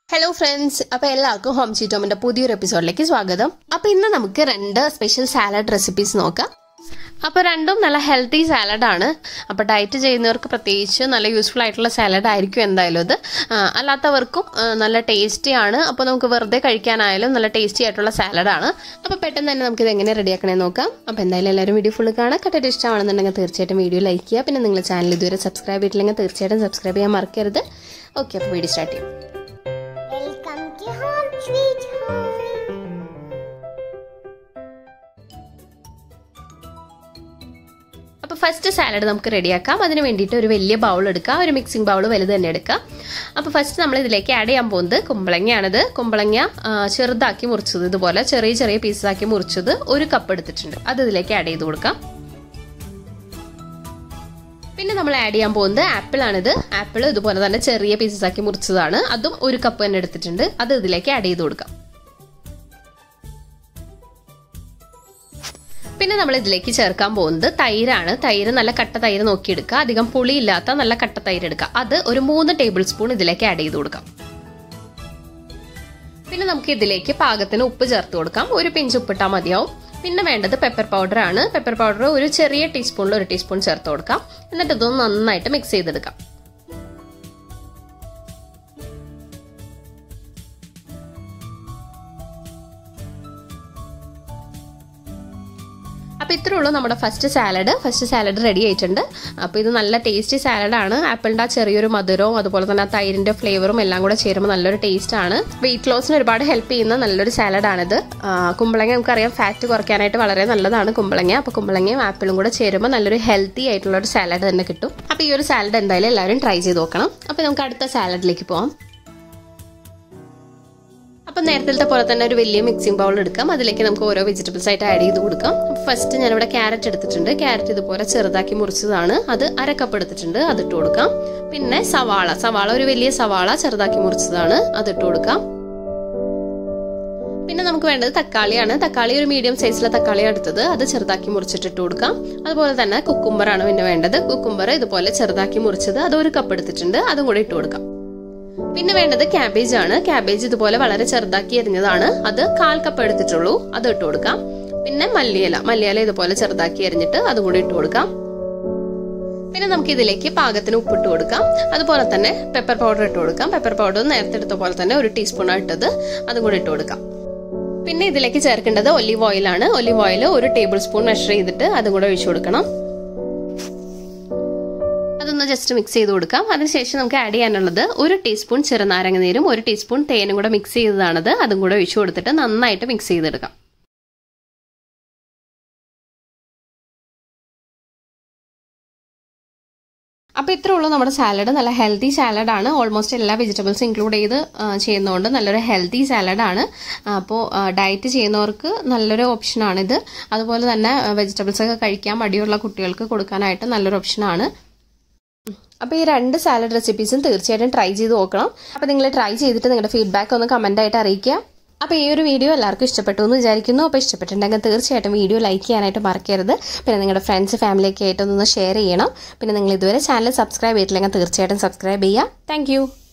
Hello friends അപ്പൊ എല്ലാവർക്കും home ചീറ്റോമിന്റെ പുതിയൊരു എപ്പിസോഡിലേക്ക് സ്വാഗതം അപ്പൊ ഇന്ന് നമുക്ക് രണ്ട് സ്പെഷ്യൽ സാലഡ് റെസിപ്പീസ് നോക്കാം അപ്പോൾ രണ്ടും നല്ല ഹെൽത്തി സാലഡാണ് അപ്പോൾ ഡയറ്റ് ചെയ്യുന്നവർക്ക് പ്രത്യേകിച്ച് നല്ല യൂസ്ഫുൾ ആയിട്ടുള്ള സാലഡ് ആയിരിക്കും എന്തായാലും ഇത് ആ, അല്ലാത്തവർക്കും ആ, നല്ല ടേസ്റ്റി ആണ് അപ്പോൾ നമുക്ക് വെറുതെ കഴിക്കാനായാലും നല്ല ടേസ്റ്റി ആയിട്ടുള്ള സാലഡാണ് അപ്പോൾ പെട്ടെന്ന് തന്നെ നമുക്കിത് എങ്ങനെ റെഡിയാക്കണേ നോക്കാം അപ്പോൾ എന്തായാലും എല്ലാവരും വീഡിയോ ഫുള്ള് കാണാം കണ്ടിട്ട് ഇഷ്ടമാണെന്നുണ്ടെങ്കിൽ തീർച്ചയായിട്ടും വീഡിയോ ലൈക്ക് ചെയ്യുക പിന്നെ നിങ്ങൾ ചാനൽ ഇതുവരെ സബ്സ്ക്രൈബ് ചെയ്തിട്ടില്ലെങ്കിൽ തീർച്ചയായിട്ടും സബ്സ്ക്രൈബ് ചെയ്യാൻ മറക്കരുത് ഓക്കെ അപ്പോൾ വീഡിയോ സ്റ്റാർട്ട് ചെയ്യാം Welcome to Home Sweet Home. അപ്പോൾ ഫസ്റ്റ് സാലഡ് നമുക്ക് റെഡിയാക്കാം അതിന് വേണ്ടിയിട്ട് ഒരു വലിയ ബൗൾ എടുക്കാം ഒരു മിക്സിംഗ് ബൗൾ വലുത് തന്നെ എടുക്കാം അപ്പോൾ ഫസ്റ്റ് നമ്മൾ ഇതിലേക്ക് ആഡ് ചെയ്യാൻ പോകുന്നത് കുമ്പളങ്ങയാണിത് കുമ്പളങ്ങ ആ, ചെറുതാക്കി മുറിച്ചത് ഇതുപോലെ ചെറിയ ചെറിയ പീസസ് ആക്കി മുറിച്ചത് ഒരു കപ്പ് എടുത്തിട്ടുണ്ട് അത് ഇതിലേക്ക് ആഡ് ചെയ്ത് കൊടുക്കാം പിന്നെ നമ്മൾ ആഡ് ചെയ്യാൻ പോകുന്നത് ആപ്പിൾ ആണിത് ആപ്പിൾ ഇതുപോലെ തന്നെ ചെറിയ പീസസ് ആക്കി മുറിച്ചതാണ് അതും ഒരു കപ്പ് തന്നെ എടുത്തിട്ടുണ്ട് അത് ഇതിലേക്ക് ആഡ് ചെയ്ത് കൊടുക്കാം പിന്നെ നമ്മൾ ഇതിലേക്ക് ചേർക്കാൻ പോകുന്നത് തൈരാണ് തൈര് നല്ല കട്ട തൈര് നോക്കിയെടുക്കുക അധികം പുളിയില്ലാത്ത നല്ല കട്ട തൈര് എടുക്കുക അത് ഒരു മൂന്ന് ടേബിൾ സ്പൂൺ ഇതിലേക്ക് ആഡ് ചെയ്ത് കൊടുക്കാം പിന്നെ നമുക്ക് ഇതിലേക്ക് പാകത്തിന് ഉപ്പ് ചേർത്ത് കൊടുക്കാം ഒരു പിഞ്ച് ഉപ്പിട്ടാൽ മതിയാവും പിന്നെ വേണ്ടത് പെപ്പർ പൗഡർ ആണ് പെപ്പർ പൗഡർ ഒരു ചെറിയ ടീസ്പൂണിൽ ഒരു ടീസ്പൂൺ ചേർത്ത് കൊടുക്കാം എന്നിട്ട് ഇതൊന്ന് നന്നായിട്ട് മിക്സ് ചെയ്തെടുക്കാം അപ്പോൾ ഇത്രേ ഉള്ളൂ നമ്മുടെ first salad first salad ready ആയിട്ടുണ്ട് അപ്പോൾ ഇത് നല്ല ടേസ്റ്റി സാലഡാണ് ആപ്പിളിൻ്റെ ആ ചെറിയൊരു മധുരവും അതുപോലെ തന്നെ ആ തൈരിൻ്റെ ഫ്ലേവറും എല്ലാം കൂടെ ചേരുമ്പോൾ നല്ലൊരു ടേസ്റ്റാണ് വെയിറ്റ് ലോസിന് ഒരുപാട് ഹെൽപ്പ് ചെയ്യുന്ന നല്ലൊരു സാലഡാണിത് ആ, കുമ്പളങ്ങ നമുക്കറിയാം ഫാറ്റ് കുറയ്ക്കാനായിട്ട് വളരെ നല്ലതാണ് കുമ്പളങ്ങ അപ്പോൾ കുമ്പളങ്ങയും ആപ്പിളും കൂടെ ചേരുമ്പോൾ നല്ലൊരു ഹെൽത്തി ആയിട്ടുള്ള ഒരു സാലഡ് തന്നെ കിട്ടും അപ്പോൾ ഈ ഒരു സാലഡ് എന്തായാലും എല്ലാവരും ട്രൈ ചെയ്ത് നോക്കണം അപ്പോൾ നമുക്ക് അടുത്ത സാലഡിലേക്ക് പോകാം അപ്പം നേരത്തെ പോലെ തന്നെ ഒരു വലിയ മിക്സിംഗ് ബൗൾ എടുക്കാം അതിലേക്ക് നമുക്ക് ഓരോ വെജിറ്റബിൾസ് ആയിട്ട് ആഡ് ചെയ്ത് കൊടുക്കാം ഫസ്റ്റ് ഞാനിവിടെ ക്യാരറ്റ് എടുത്തിട്ടുണ്ട് ക്യാരറ്റ് ഇതുപോലെ ചെറുതാക്കി മുറിച്ചതാണ് അത് അര കപ്പ് എടുത്തിട്ടുണ്ട് അതിട്ട് കൊടുക്കാം പിന്നെ സവാള സവാള ഒരു വലിയ സവാള ചെറുതാക്കി മുറിച്ചതാണ് അതിട്ട് കൊടുക്കാം പിന്നെ നമുക്ക് വേണ്ടത് തക്കാളിയാണ് തക്കാളി ഒരു മീഡിയം സൈസിലെ തക്കാളി എടുത്തത് അത് ചെറുതാക്കി മുറിച്ചിട്ടിട്ട് കൊടുക്കാം അതുപോലെ തന്നെ കുക്കുംബറാണ് പിന്നെ വേണ്ടത് കുക്കുംബർ ഇതുപോലെ ചെറുതാക്കി മുറിച്ചത് അത് ഒരു കപ്പ് എടുത്തിട്ടുണ്ട് അതും കൂടി ഇട്ട് കൊടുക്കാം പിന്നെ വേണ്ടത് ക്യാബേജ് ആണ് ക്യാബേജ് ഇതുപോലെ വളരെ ചെറുതാക്കി എരിഞ്ഞതാണ് അത് കാൽ കപ്പ് എടുത്തിട്ടുള്ളൂ അത് ഇട്ട് കൊടുക്കാം പിന്നെ മല്ലിയില മല്ലിയില ഇതുപോലെ ചെറുതാക്കി എരിഞ്ഞിട്ട് അതും കൂടി ഇട്ട് കൊടുക്കാം പിന്നെ നമുക്ക് ഇതിലേക്ക് പാകത്തിന് ഉപ്പിട്ട് കൊടുക്കാം അതുപോലെ തന്നെ പെപ്പർ പൗഡർ ഇട്ട് കൊടുക്കാം പെപ്പർ പൗഡർ നേരത്തെ എടുത്ത പോലെ തന്നെ ഒരു ടീസ്പൂൺ ഇട്ടത് അതും കൂടി ഇട്ട് കൊടുക്കാം പിന്നെ ഇതിലേക്ക് ചേർക്കേണ്ടത് ഒലിവ് ഓയിൽ ആണ് ഒലിവ് ഓയിൽ ഒരു ടേബിൾ സ്പൂൺ മെഷർ ചെയ്തിട്ട് അതും കൂടെ ഒഴിച്ചു കൊടുക്കണം അതൊന്ന് ജസ്റ്റ് മിക്സ് ചെയ്ത് കൊടുക്കാം അതിനുശേഷം നമുക്ക് ആഡ് ചെയ്യാനുള്ളത് ഒരു ടീസ്പൂൺ ചെറുനാരങ്ങ നീരും ഒരു ടീസ്പൂൺ തേനും കൂടെ മിക്സ് ചെയ്തതാണത് അതും കൂടെ ഒഴിച്ചു കൊടുത്തിട്ട് നന്നായിട്ട് മിക്സ് ചെയ്തെടുക്കാം അപ്പോൾ ഇത്രേ ഉള്ളൂ നമ്മുടെ സാലഡ് നല്ല ഹെൽത്തി സാലഡാണ് ഓൾമോസ്റ്റ് എല്ലാ വെജിറ്റബിൾസും ഇൻക്ലൂഡ് ചെയ്ത് ആ, ചെയ്യുന്നതുകൊണ്ട് നല്ലൊരു ഹെൽത്തി സാലഡാണ് അപ്പോൾ ഡയറ്റ് ചെയ്യുന്നവർക്ക് നല്ലൊരു ഓപ്ഷനാണിത് അതുപോലെ തന്നെ വെജിറ്റബിൾസ് ഒക്കെ കഴിക്കാൻ മടിയുള്ള കുട്ടികൾക്ക് കൊടുക്കാനായിട്ട് നല്ലൊരു ഓപ്ഷനാണ് അപ്പോൾ ഈ രണ്ട് സാലഡ് റെസിപ്പീസും തീർച്ചയായിട്ടും ട്രൈ ചെയ്ത് നോക്കണം അപ്പോൾ നിങ്ങൾ ട്രൈ ചെയ്തിട്ട് നിങ്ങളുടെ ഫീഡ്ബാക്ക് ഒന്ന് കമൻ്റ് ആയിട്ട് അറിയിക്കുക അപ്പോൾ ഈ ഒരു വീഡിയോ എല്ലാവർക്കും ഇഷ്ടപ്പെട്ടു എന്ന് വിചാരിക്കുന്നു അപ്പോൾ ഇഷ്ടപ്പെട്ടിട്ടുണ്ടെങ്കിൽ തീർച്ചയായിട്ടും വീഡിയോ ലൈക്ക് ചെയ്യാനായിട്ട് മറക്കരുത് പിന്നെ നിങ്ങളുടെ ഫ്രണ്ട്സ് ഫാമിലിയൊക്കെ ആയിട്ടൊന്ന് ഷെയർ ചെയ്യണം പിന്നെ നിങ്ങൾ ഇതുവരെ ചാനൽ സബ്സ്ക്രൈബ് ചെയ്തിട്ടില്ലെങ്കിൽ തീർച്ചയായിട്ടും സബ്സ്ക്രൈബ് ചെയ്യുക താങ്ക്